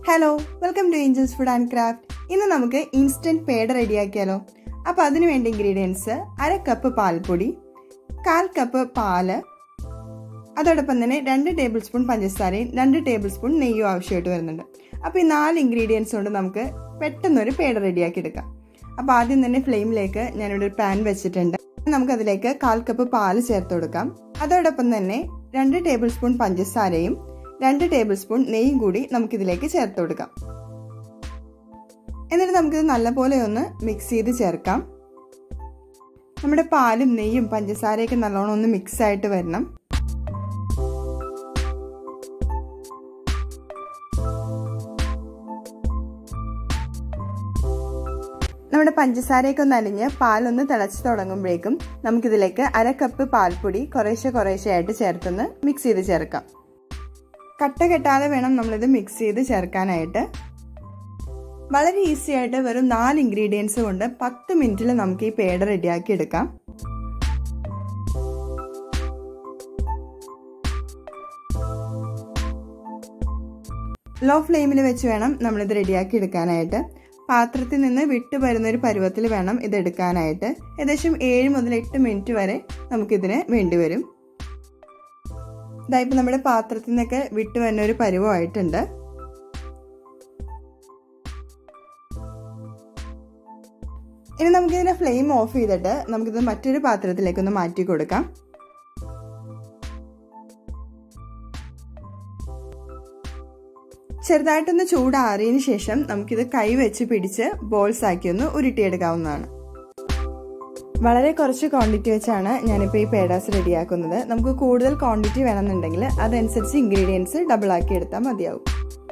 hello welcome to angels food and craft ഇന്ന് നമുക്ക് instant peda റെഡിയാക്കിയാലോ അപ്പോൾ അതിന് വേണ്ട ഇൻഗ്രീഡിയൻസ് അര കപ്പ് പാൽപ്പൊടി കാൽ കപ്പ് പാല് അതോടൊപ്പം തന്നെ രണ്ട് ടേബിൾ സ്പൂൺ പഞ്ചസാരയും രണ്ട് ടേബിൾ സ്പൂൺ നെയ്യും ആവശ്യമായിട്ട് വരുന്നുണ്ട് അപ്പോൾ ഈ നാല് ഇൻഗ്രീഡിയൻസ് കൊണ്ട് നമുക്ക് പെട്ടെന്നൊരു പേട റെഡിയാക്കി എടുക്കാം അപ്പോൾ ആദ്യം തന്നെ ഫ്ലെയിമിലേക്ക് ഞാനിവിടെ ഒരു പാൻ വെച്ചിട്ടുണ്ട് നമുക്കതിലേക്ക് കാൽ കപ്പ് പാല് ചേർത്ത് കൊടുക്കാം അതോടൊപ്പം തന്നെ രണ്ട് ടേബിൾ സ്പൂൺ പഞ്ചസാരയും രണ്ട് ടേബിൾ സ്പൂൺ നെയ്യും കൂടി നമുക്കിതിലേക്ക് ചേർത്ത് കൊടുക്കാം എന്നിട്ട് നമുക്കിത് നല്ലപോലെ ഒന്ന് മിക്സ് ചെയ്ത് ചേർക്കാം നമ്മുടെ പാലും നെയ്യും പഞ്ചസാരയൊക്കെ നല്ലോണം ഒന്ന് മിക്സ് ആയിട്ട് വരണം നമ്മുടെ പഞ്ചസാരയൊക്കെ ഒന്ന് അലിഞ്ഞ് പാലൊന്ന് തിളച്ച് തുടങ്ങുമ്പോഴേക്കും നമുക്കിതിലേക്ക് അര കപ്പ് പാൽപ്പൊടി കുറേശ്ശെ കുറേശ്ശെ ആയിട്ട് ചേർത്തൊന്ന് മിക്സ് ചെയ്ത് ചേർക്കാം കട്ട കെട്ടാതെ വേണം നമ്മളിത് മിക്സ് ചെയ്ത് ചേർക്കാനായിട്ട് വളരെ ഈസി ആയിട്ട് വെറും നാല് ഇൻഗ്രീഡിയൻസ് കൊണ്ട് പത്ത് മിനിറ്റിൽ നമുക്ക് ഈ പേട റെഡിയാക്കി എടുക്കാം ലോ ഫ്ലെയിമിൽ വെച്ച് വേണം നമ്മളിത് റെഡിയാക്കി എടുക്കാനായിട്ട് പാത്രത്തിൽ നിന്ന് വിട്ടു വരുന്ന ഒരു പരുവത്തിൽ വേണം ഇത് എടുക്കാനായിട്ട് ഏകദേശം ഏഴ് മുതൽ എട്ട് മിനിറ്റ് വരെ നമുക്കിതിന് വേണ്ടി വരും ഇതായിപ്പോൾ നമ്മുടെ പാത്രത്തിൽ നിന്നൊക്കെ വിട്ടു വരുന്ന ഒരു പരുവമായിട്ടുണ്ട് ഇനി നമുക്കിതിന്റെ ഫ്ലെയിം ഓഫ് ചെയ്തിട്ട് നമുക്കിത് മറ്റൊരു പാത്രത്തിലേക്ക് ഒന്ന് മാറ്റി കൊടുക്കാം ചെറുതായിട്ടൊന്ന് ചൂടാറിയതിന് ശേഷം നമുക്കിത് കൈ വെച്ച് പിടിച്ച് ബോൾസ് ആക്കി ഒന്ന് ഉരുട്ടിയെടുക്കാവുന്നതാണ് വളരെ കുറച്ച് ക്വാണ്ടിറ്റി വെച്ചാണ് ഞാനിപ്പോൾ ഈ പേഡാസ് റെഡിയാക്കുന്നത് നമുക്ക് കൂടുതൽ ക്വാണ്ടിറ്റി വേണമെന്നുണ്ടെങ്കിൽ അതനുസരിച്ച് ഇൻഗ്രീഡിയൻസ് ഡബിൾ ആക്കി എടുത്താൽ മതിയാവും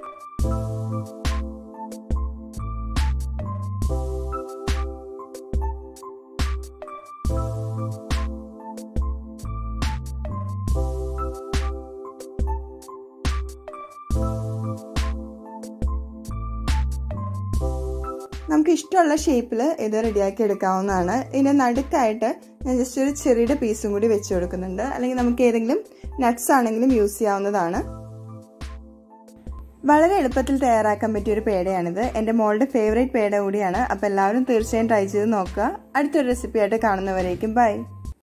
നമുക്ക് ഇഷ്ടമുള്ള ഷേപ്പിൽ ഇത് റെഡിയാക്കി എടുക്കാവുന്നതാണ് ഇതിൻ്റെ നടുക്കായിട്ട് ഞാൻ ജസ്റ്റ് ഒരു ചെറിയുടെ പീസും കൂടി വെച്ച് കൊടുക്കുന്നുണ്ട് അല്ലെങ്കിൽ നമുക്ക് ഏതെങ്കിലും നട്ട്സ് ആണെങ്കിലും യൂസ് ചെയ്യാവുന്നതാണ് വളരെ എളുപ്പത്തിൽ തയ്യാറാക്കാൻ പറ്റിയ ഒരു പേടയാണിത് എൻ്റെ മോളുടെ ഫേവറേറ്റ് പേട കൂടിയാണ് അപ്പോൾ എല്ലാവരും തീർച്ചയായും ട്രൈ ചെയ്ത് നോക്കുക അടുത്തൊരു റെസിപ്പി ആയിട്ട് കാണുന്നവരേക്കും ബൈ